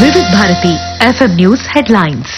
వివిధ Bharati FM news headlines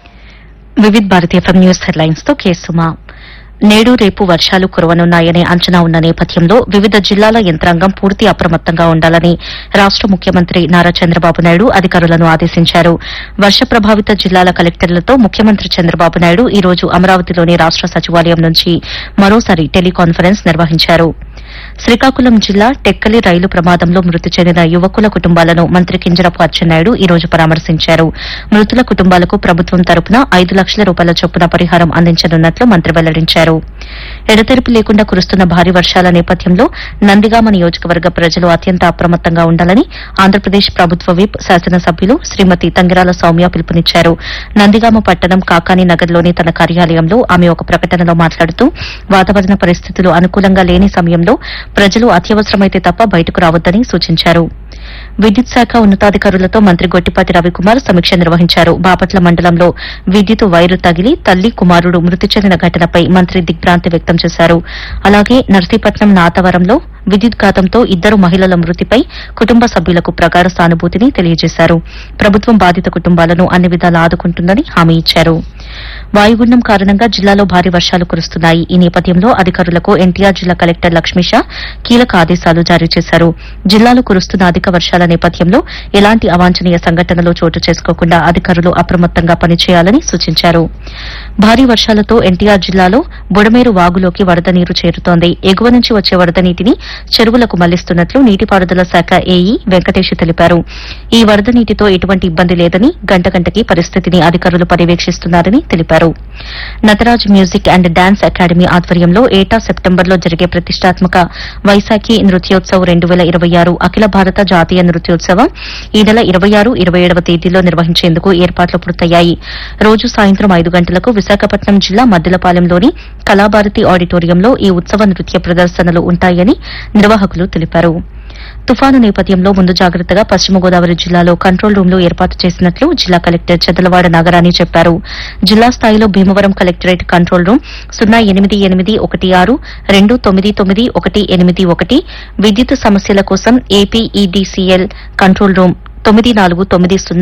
Vividh Bharati FM news headlines తో కేసుమా నేడు రేపు వర్షాలు కురవనున్నాయనే అంచనా ఉన్న నేపథ్యంలో వివిధ జిల్లాల యంత్రాంగం పూర్తి అప్రమత్తంగా ఉండాలని రాష్ట ముఖ్యమంత్రి నారా చంద్రబాబు నాయుడు అధికారులను ఆదేశించారు వర్ష ప్రభావిత జిల్లాల కలెక్టర్లతో ముఖ్యమంత్రి చంద్రబాబు నాయుడు ఈ రోజు అమరావతిలోని రాష్ట సచివాలయం నుంచి మరోసారి టెలికాన్ఫరెన్స్ నిర్వహించారు శ్రీకాకుళం జిల్లా టెక్కలి రైలు ప్రమాదంలో మృతి చెందిన యువకుల కుటుంబాలను మంత్రి కింజరపు అచ్చెన్నాయుడు ఈ రోజు పరామర్శించారు మృతుల కుటుంబాలకు ప్రభుత్వం తరపున ఐదు లక్షల రూపాయల చొప్పున పరిహారం అందించనున్నట్లు మంత్రి వెల్లడించారు ఎడతెరిపి లేకుండా కురుస్తున్న భారీ వర్షాల నేపథ్యంలో నందిగామ నియోజకవర్గ ప్రజలు అత్యంత అప్రమత్తంగా ఉండాలని ఆంధ్రప్రదేశ్ ప్రభుత్వ విప్ శాసనసభ్యులు శ్రీమతి తంగిరాల సౌమ్య పిలుపునిచ్చారు నందిగామ పట్టణం కాకాని నగర్లోని తన కార్యాలయంలో ఆమె ఒక ప్రకటనలో మాట్లాడుతూ వాతావరణ పరిస్థితులు అనుకూలంగా లేని సమయంలో ప్రజలు అత్యవసరమైతే తప్ప బయటకు రావద్దని సూచించారు విద్యుత్ శాఖ ఉన్నతాధికారులతో మంత్రి గొట్టిపాటి రవికుమార్ సమీక్ష నిర్వహించారు బాపట్ల మండలంలో విద్యుత్ వైరు తగిలి తల్లి కుమారుడు మృతి చెందిన ఘటనపై మంత్రి దిగ్భ్రాంతి వ్యక్తం చేశారు అలాగే నర్సీపట్నం నాతవరంలో విద్యుత్ ఘాతంతో ఇద్దరు మహిళల మృతిపై కుటుంబ సభ్యులకు ప్రగాఢ సానుభూతిని తెలియజేశారు ప్రభుత్వం బాధిత కుటుంబాలను అన్ని విధాలా ఆదుకుంటుందని హామీ ఇచ్చారు వాయుగుండం కారణంగా జిల్లాలో భారీ వర్షాలు కురుస్తున్నాయి ఈ నేపథ్యంలో అధికారులకు ఎన్టీఆర్ జిల్లా కలెక్టర్ లక్ష్మీషా కీలక ఆదేశాలు జారీ చేశారు జిల్లాలో కురుస్తున్న అధిక వర్షాల నేపథ్యంలో ఎలాంటి అవాంఛనీయ సంఘటనలు చోటు చేసుకోకుండా అధికారులు అప్రమత్తంగా పనిచేయాలని సూచించారు భారీ వర్షాలతో ఎన్టీఆర్ జిల్లాలో బుడమేరు వాగులోకి వరద నీరు చేరుతోంది ఎగువ నుంచి వచ్చే వరద నీటిని చెరువులకు మళ్లిస్తున్నట్లు నీటిపారుదల శాఖ ఏఈ వెంకటేష్ తెలిపారు ఈ వరద నీటితో ఎటువంటి ఇబ్బంది లేదని గంట గంటకి పరిస్థితిని అధికారులు పర్యవేక్షిస్తున్నారని తెలిపారు Nataraj music and dance academy ఆధ్వర్యంలో ఏటా సెప్టెంబర్లో జరిగే ప్రతిష్టాత్మక వైశాఖి నృత్యోత్సవ్ రెండు వేల ఇరవై ఆరు అఖిల భారత జాతీయ నృత్యోత్సవం ఈ నెల ఇరవై ఆరు ఇరవై ఏడవ తేదీలో నిర్వహించేందుకు ఏర్పాట్లు పూర్తయ్యాయి రోజు సాయంత్రం ఐదు గంటలకు విశాఖపట్నం జిల్లా మద్దిలపాలెంలోని కళాభారతి ఆడిటోరియంలో ఈ ఉత్సవ నృత్య ప్రదర్శనలు ఉంటాయని నిర్వాహకులు తెలిపారు తుఫాను నేపథ్యంలో ముందు జాగ్రత్తగా పశ్చిమ గోదావరి జిల్లాలో కంట్రోల్ రూమ్లు ఏర్పాటు చేసినట్లు జిల్లా కలెక్టర్ చెదలవాడ నాగరాణి చెప్పారు జిల్లా స్థాయిలో భీమవరం కలెక్టరేట్ కంట్రోల్ రూమ్ సున్నా ఎనిమిది ఎనిమిది ఒకటి ఆరు రెండు తొమ్మిది తొమ్మిది ఒకటి ఎనిమిది ఒకటి విద్యుత్ సమస్యల కోసం ఏపీఈడీసీఎల్ కంట్రోల్ రూమ్ తొమ్మిది నాలుగు తొమ్మిది సున్నా